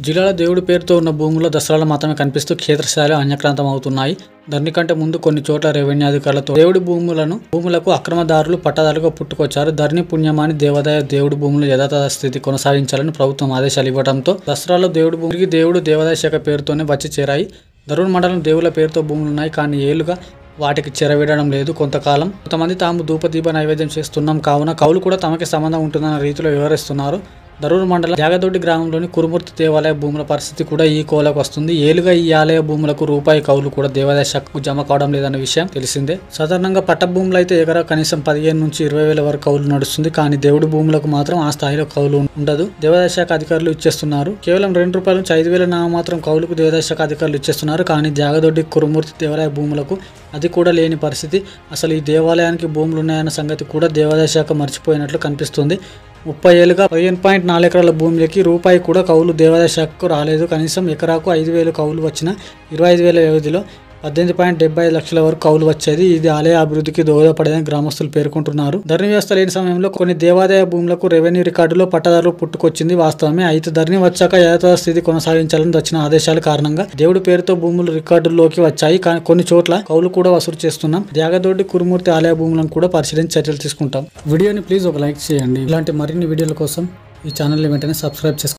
జిల్లాలో దేవుడి పేరుతో ఉన్న భూముల్లో దసరాలు మాత్రమే కనిపిస్తూ క్షేత్రస్థాయిలో అన్యక్రాంతం అవుతున్నాయి దాని కంటే ముందు కొన్ని చోట్ల రెవెన్యూ అధికారులతో దేవుడి భూములను భూములకు అక్రమదారులు పట్టదారులుగా పుట్టుకొచ్చారు ధరణి పుణ్యమాని దేవాదాయ దేవుడి భూములు యథాతథ స్థితి కొనసాగించాలని ప్రభుత్వం ఆదేశాలు ఇవ్వడంతో దసరాలో దేవుడి భూమికి దేవుడు దేవాదాయ శాఖ పేరుతోనే వచ్చి చేరాయి ధరుణ్ మండలం దేవుల పేరుతో భూములు ఉన్నాయి కానీ ఏళ్లుగా వాటికి చెరవేయడం లేదు కొంతకాలం కొంతమంది తాము ధూపదీప నైవేద్యం చేస్తున్నాం కావున కౌలు కూడా తమకి సంబంధం ఉంటుందన్న రీతిలో వివరిస్తున్నారు దరూర్ మండలం జాగదొడ్డి గ్రామంలోని కురుమూర్తి దేవాలయ భూముల పరిస్థితి కూడా ఈ కోలకు వస్తుంది ఏలుగా ఈ ఆలయ భూములకు రూపాయి కౌలు కూడా దేవాదాయ శాఖకు జమ కావడం లేదన్న విషయం తెలిసిందే సాధారణంగా పట్ట భూములు అయితే ఎకరా కనీసం పదిహేను నుంచి ఇరవై వేల వరకు కౌలు నడుస్తుంది కానీ దేవుడి భూములకు మాత్రం ఆ స్థాయిలో కౌలు ఉండదు దేవాదాయ శాఖ అధికారులు ఇచ్చేస్తున్నారు కేవలం రెండు రూపాయల నుంచి ఐదు వేల మాత్రం కౌలుకు దేవాదాయ శాఖ అధికారులు ఇచ్చేస్తున్నారు కానీ జాగదొడ్డి కురుమూర్తి దేవాలయ భూములకు అది కూడా లేని పరిస్థితి అసలు ఈ దేవాలయానికి భూములు ఉన్నాయన్న సంగతి కూడా దేవాదాయ శాఖ మర్చిపోయినట్లు కనిపిస్తుంది ముప్పై ఏళ్ళుగా పదిహేను పాయింట్ నాలుగు ఎకరాల భూమికి రూపాయి కూడా కౌలు దేవాదాయ శాఖకు రాలేదు కనీసం ఎకరాకు ఐదు వేలు కౌలు వచ్చిన ఇరవై ఐదు వేల వ్యవధిలో పద్దెనిమిది పాయింట్ డెబ్బై ఐదు లక్షల వరకు కౌలు వచ్చేది ఇది ఆలయ అభివృద్ధికి దోహదపడేదని గ్రామస్తులు పేర్కొంటున్నారు ధరణి వ్యవస్థ లేని సమయంలో కొన్ని దేవాదాయ భూములకు రెవెన్యూ రికార్డులో పట్టదారులు పుట్టుకొచ్చింది వాస్తవమే అయితే ధరణి వచ్చాక యథాతథ స్థితి కొనసాగించాలని వచ్చిన ఆదేశాల కారణంగా దేవుడి పేరుతో భూములు రికార్డుల్లోకి వచ్చాయి కానీ కొన్ని చోట్ల కౌలు కూడా వసూలు చేస్తున్నాం జాగదొడ్డి కురుమూర్తి ఆలయ భూములను కూడా పరిశీలించి చర్యలు తీసుకుంటాం వీడియోని ప్లీజ్ ఒక లైక్ చేయండి ఇలాంటి మరిన్ని వీడియోల కోసం ఈ ఛానల్ని వెంటనే సబ్స్క్రైబ్ చేసుకోండి